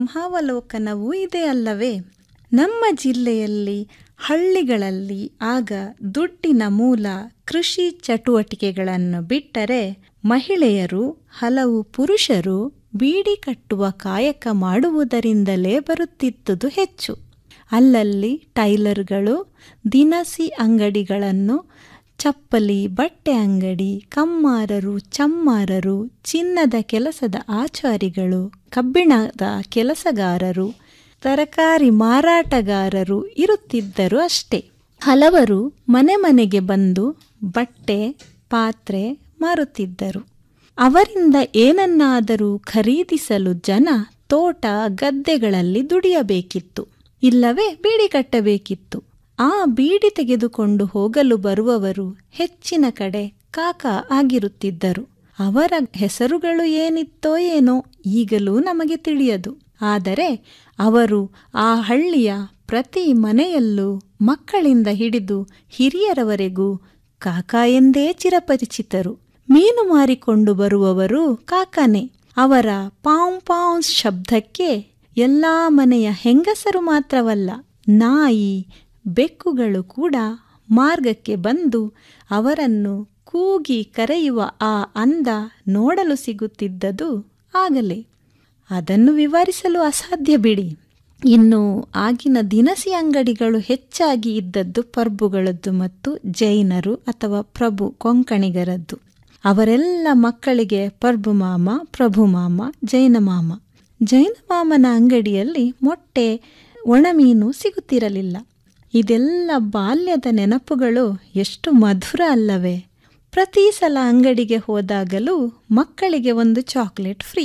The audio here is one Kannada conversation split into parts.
ಭಾವಲೋಕನವೂ ಇದೆ ಅಲ್ಲವೇ ನಮ್ಮ ಜಿಲ್ಲೆಯಲ್ಲಿ ಹಳ್ಳಿಗಳಲ್ಲಿ ಆಗ ದುಡ್ಡಿನ ಮೂಲ ಕೃಷಿ ಚಟುವಟಿಕೆಗಳನ್ನು ಬಿಟ್ಟರೆ ಮಹಿಳೆಯರು ಹಲವು ಪುರುಷರು ಬೀಡಿ ಕಟ್ಟುವ ಕಾಯಕ ಮಾಡುವುದರಿಂದಲೇ ಬರುತ್ತಿದ್ದುದು ಹೆಚ್ಚು ಅಲ್ಲಲ್ಲಿ ಟೈಲರ್ಗಳು ದಿನಸಿ ಅಂಗಡಿಗಳನ್ನು ಚಪ್ಪಲಿ ಬಟ್ಟೆ ಅಂಗಡಿ ಕಮ್ಮಾರರು ಚಮ್ಮಾರರು ಚಿನ್ನದ ಕೆಲಸದ ಆಚಾರಿಗಳು ಕಬ್ಬಿಣದ ಕೆಲಸಗಾರರು ತರಕಾರಿ ಮಾರಾಟಗಾರರು ಇರುತ್ತಿದ್ದರು ಅಷ್ಟೇ ಹಲವರು ಮನೆ ಮನೆಗೆ ಬಂದು ಬಟ್ಟೆ ಪಾತ್ರೆ ಮಾರುತ್ತಿದ್ದರು ಅವರಿಂದ ಏನನ್ನಾದರೂ ಖರೀದಿಸಲು ಜನ ತೋಟ ಗದ್ದೆಗಳಲ್ಲಿ ದುಡಿಯಬೇಕಿತ್ತು ಇಲ್ಲವೇ ಬೀಡಿ ಕಟ್ಟಬೇಕಿತ್ತು ಆ ಬೀಡಿ ತೆಗೆದುಕೊಂಡು ಹೋಗಲು ಬರುವವರು ಹೆಚ್ಚಿನ ಕಡೆ ಕಾಕ ಆಗಿರುತ್ತಿದ್ದರು ಅವರ ಹೆಸರುಗಳು ಏನಿತ್ತೋ ಏನೋ ಈಗಲೂ ನಮಗೆ ತಿಳಿಯದು ಆದರೆ ಅವರು ಆ ಹಳ್ಳಿಯ ಪ್ರತಿ ಮನೆಯಲ್ಲೂ ಮಕ್ಕಳಿಂದ ಹಿಡಿದು ಹಿರಿಯರವರೆಗೂ ಕಾಕ ಎಂದೇ ಚಿರಪರಿಚಿತರು ಮೀನು ಮಾರಿಕೊಂಡು ಬರುವವರು ಕಾಕನೇ ಅವರ ಪಾಂ ಪಾಂ ಶಬ್ದಕ್ಕೆ ಎಲ್ಲಾ ಮನೆಯ ಹೆಂಗಸರು ಮಾತ್ರವಲ್ಲ ನಾಯಿ ಬೆಕ್ಕುಗಳು ಕೂಡ ಮಾರ್ಗಕ್ಕೆ ಬಂದು ಅವರನ್ನು ಕೂಗಿ ಕರೆಯುವ ಆ ಅಂದ ನೋಡಲು ಸಿಗುತ್ತಿದ್ದದು ಆಗಲೇ ಅದನ್ನು ವಿವರಿಸಲು ಅಸಾಧ್ಯ ಬಿಡಿ ಇನ್ನು ಆಗಿನ ದಿನಸಿ ಅಂಗಡಿಗಳು ಹೆಚ್ಚಾಗಿ ಇದ್ದದ್ದು ಪರ್ಬುಗಳದ್ದು ಮತ್ತು ಜೈನರು ಅಥವಾ ಪ್ರಭು ಕೊಂಕಣಿಗರದ್ದು ಅವರೆಲ್ಲ ಮಕ್ಕಳಿಗೆ ಪರ್ಬು ಮಾಮ ಪ್ರಭು ಮಾಮ ಜೈನ ಮಾಮ ಜೈನ ಮಾಮನ ಅಂಗಡಿಯಲ್ಲಿ ಮೊಟ್ಟೆ ಒಣಮೀನು ಸಿಗುತ್ತಿರಲಿಲ್ಲ ಇದೆಲ್ಲ ಬಾಲ್ಯದ ನೆನಪುಗಳು ಎಷ್ಟು ಮಧುರ ಅಲ್ಲವೇ ಪ್ರತಿ ಸಲ ಅಂಗಡಿಗೆ ಹೋದಾಗಲೂ ಮಕ್ಕಳಿಗೆ ಒಂದು ಚಾಕ್ಲೇಟ್ ಫ್ರೀ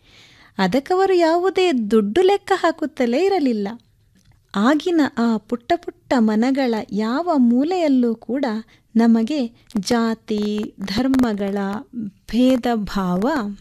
ಅದಕ್ಕವರು ಯಾವುದೇ ದುಡ್ಡು ಲೆಕ್ಕ ಹಾಕುತ್ತಲೇ ಇರಲಿಲ್ಲ ಆಗಿನ ಆ ಪುಟ್ಟ ಪುಟ್ಟ ಮನಗಳ ಯಾವ ಮೂಲೆಯಲ್ಲೂ ಕೂಡ ನಮಗೆ ಜಾತಿ ಧರ್ಮಗಳ ಭೇದ ಭಾವ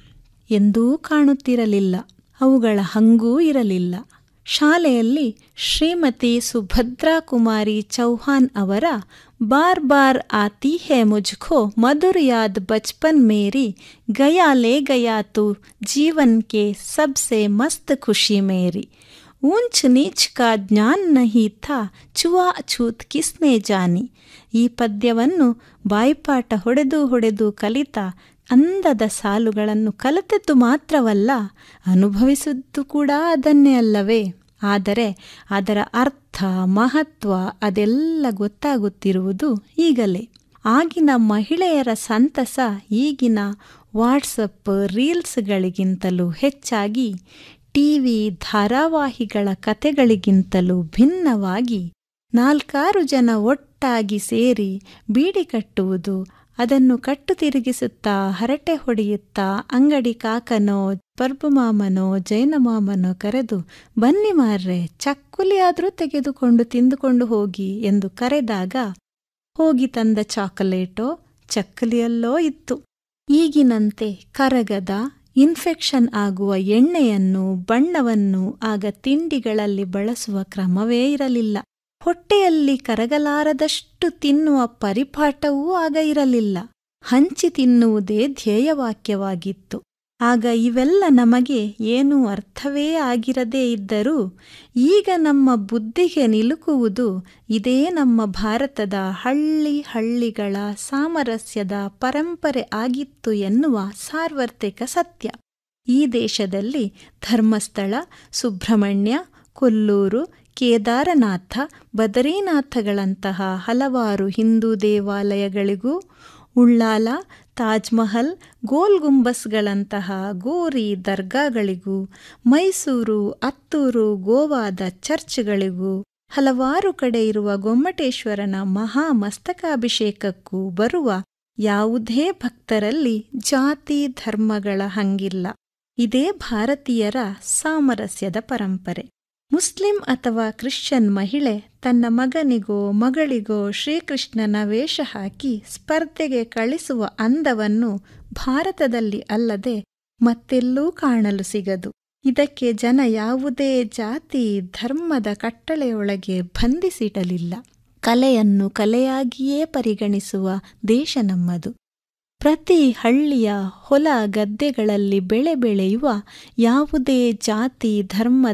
ಎಂದೂ ಕಾಣುತ್ತಿರಲಿಲ್ಲ ಅವುಗಳ ಹಂಗೂ ಇರಲಿಲ್ಲ ಶಾಲೆಯಲ್ಲಿ ಶ್ರೀಮತಿ ಸುಭದ್ರಾ ಕುಮಾರಿ ಚೌಹಾನ್ ಅವರ ಬಾರ್ ಬಾರ್ ಆತಿ ಹೇ ಮುಜ್ಖೋ ಮಧುರ್ ಯಾದ್ ಬಚ್ಪನ್ ಮೇರಿ ಗಯಾ ಲೇ ಗಯಾ ತು ಜೀವನ್ ಕೆ ಸಬ್ಸೆ ಮಸ್ತ್ ಖುಷಿ ಮೇರಿ ಊಂಚ್ ನೀಚ್ ಕಾ ಜ್ಞಾನ್ ನಹಿ ಥಾ ಚುವಾ ಅಛೂತ್ ಕಿಸ್ನೆ ಜಾನಿ ಈ ಪದ್ಯವನ್ನು ಬಾಯಿಪಾಠ ಹೊಡೆದು ಹೊಡೆದು ಕಲಿತ ಅಂದದ ಸಾಲುಗಳನ್ನು ಕಲಿತದ್ದು ಮಾತ್ರವಲ್ಲ ಅನುಭವಿಸಿದ್ದು ಕೂಡ ಅದನ್ನೇ ಅಲ್ಲವೇ ಆದರೆ ಅದರ ಅರ್ಥ ಮಹತ್ವ ಅದೆಲ್ಲ ಗೊತ್ತಾಗುತ್ತಿರುವುದು ಈಗಲೇ ಆಗಿನ ಮಹಿಳೆಯರ ಸಂತಸ ಈಗಿನ ವಾಟ್ಸಪ್ ರೀಲ್ಸ್ಗಳಿಗಿಂತಲೂ ಹೆಚ್ಚಾಗಿ ಟಿವಿ ಧಾರಾವಾಹಿಗಳ ಕತೆಗಳಿಗಿಂತಲೂ ಭಿನ್ನವಾಗಿ ನಾಲ್ಕಾರು ಜನ ಒಟ್ಟಾಗಿ ಸೇರಿ ಬೀಡಿ ಕಟ್ಟುವುದು ಅದನ್ನು ಕಟ್ಟು ತಿರುಗಿಸುತ್ತಾ ಹರಟೆ ಹೊಡೆಯುತ್ತಾ ಅಂಗಡಿ ಕಾಕನೋ ಪರ್ಬುಮಾಮನೋ ಜೈನಮಾಮನೋ ಕರೆದು ಬನ್ನಿ ಮಾರ್ರೆ ಚಕ್ಕುಲಿ ಆದರೂ ತೆಗೆದುಕೊಂಡು ತಿಂದುಕೊಂಡು ಹೋಗಿ ಎಂದು ಕರೆದಾಗ ಹೋಗಿ ತಂದ ಚಾಕೊಲೇಟೋ ಚಕ್ಕಲಿಯಲ್ಲೋ ಇತ್ತು ಈಗಿನಂತೆ ಕರಗದ ಇನ್ಫೆಕ್ಷನ್ ಆಗುವ ಎಣ್ಣೆಯನ್ನು ಬಣ್ಣವನ್ನು ಆಗ ತಿಂಡಿಗಳಲ್ಲಿ ಬಳಸುವ ಕ್ರಮವೇ ಇರಲಿಲ್ಲ ಹೊಟ್ಟೆಯಲ್ಲಿ ಕರಗಲಾರದಷ್ಟು ತಿನ್ನುವ ಪರಿಪಾಠವೂ ಆಗ ಇರಲಿಲ್ಲ ಹಂಚಿ ತಿನ್ನುವುದೇ ಧ್ಯೇಯವಾಕ್ಯವಾಗಿತ್ತು ಆಗ ಇವೆಲ್ಲ ನಮಗೆ ಏನೂ ಅರ್ಥವೇ ಆಗಿರದೇ ಇದ್ದರೂ ಈಗ ನಮ್ಮ ಬುದ್ಧಿಗೆ ನಿಲುಕುವುದು ಇದೇ ನಮ್ಮ ಭಾರತದ ಹಳ್ಳಿ ಹಳ್ಳಿಗಳ ಸಾಮರಸ್ಯದ ಪರಂಪರೆ ಆಗಿತ್ತು ಎನ್ನುವ ಸಾರ್ವತ್ರಿಕ ಸತ್ಯ ಈ ದೇಶದಲ್ಲಿ ಧರ್ಮಸ್ಥಳ ಸುಬ್ರಹ್ಮಣ್ಯ ಕೊಲ್ಲೂರು ಕೇದಾರನಾಥ ಬದರೀನಾಥಗಳಂತಹ ಹಲವಾರು ಹಿಂದೂ ದೇವಾಲಯಗಳಿಗೂ ಉಳ್ಳಾಲ ತಾಜ್ಮಹಲ್ ಗೋಲ್ ಗುಂಬಸ್ಗಳಂತಹ ಗೋರಿ ದರ್ಗಾಗಳಿಗೂ ಮೈಸೂರು ಅತ್ತೂರು ಗೋವಾದ ಚರ್ಚ್ಗಳಿಗೂ ಹಲವಾರು ಕಡೆ ಇರುವ ಗೊಮ್ಮಟೇಶ್ವರನ ಮಹಾ ಮಸ್ತಕಾಭಿಷೇಕಕ್ಕೂ ಬರುವ ಯಾವುದೇ ಭಕ್ತರಲ್ಲಿ ಜಾತಿ ಧರ್ಮಗಳ ಹಂಗಿಲ್ಲ ಇದೇ ಭಾರತೀಯರ ಸಾಮರಸ್ಯದ ಪರಂಪರೆ ಮುಸ್ಲಿಂ ಅಥವಾ ಕ್ರಿಶ್ಚಿಯನ್ ಮಹಿಳೆ ತನ್ನ ಮಗನಿಗೋ ಮಗಳಿಗೋ ಶ್ರೀಕೃಷ್ಣನ ವೇಷ ಹಾಕಿ ಸ್ಪರ್ಧೆಗೆ ಕಳಿಸುವ ಅಂದವನ್ನು ಭಾರತದಲ್ಲಿ ಅಲ್ಲದೆ ಮತ್ತೆಲ್ಲೂ ಕಾಣಲು ಸಿಗದು ಇದಕ್ಕೆ ಜನ ಯಾವುದೇ ಜಾತಿ ಧರ್ಮದ ಕಟ್ಟಳೆಯೊಳಗೆ ಬಂಧಿಸಿಡಲಿಲ್ಲ ಕಲೆಯನ್ನು ಕಲೆಯಾಗಿಯೇ ಪರಿಗಣಿಸುವ ದೇಶ ನಮ್ಮದು ಪ್ರತಿ ಹಳ್ಳಿಯ ಹೊಲ ಗದ್ದೆಗಳಲ್ಲಿ ಬೆಳೆ ಬೆಳೆಯುವ ಯಾವುದೇ ಜಾತಿ ಧರ್ಮ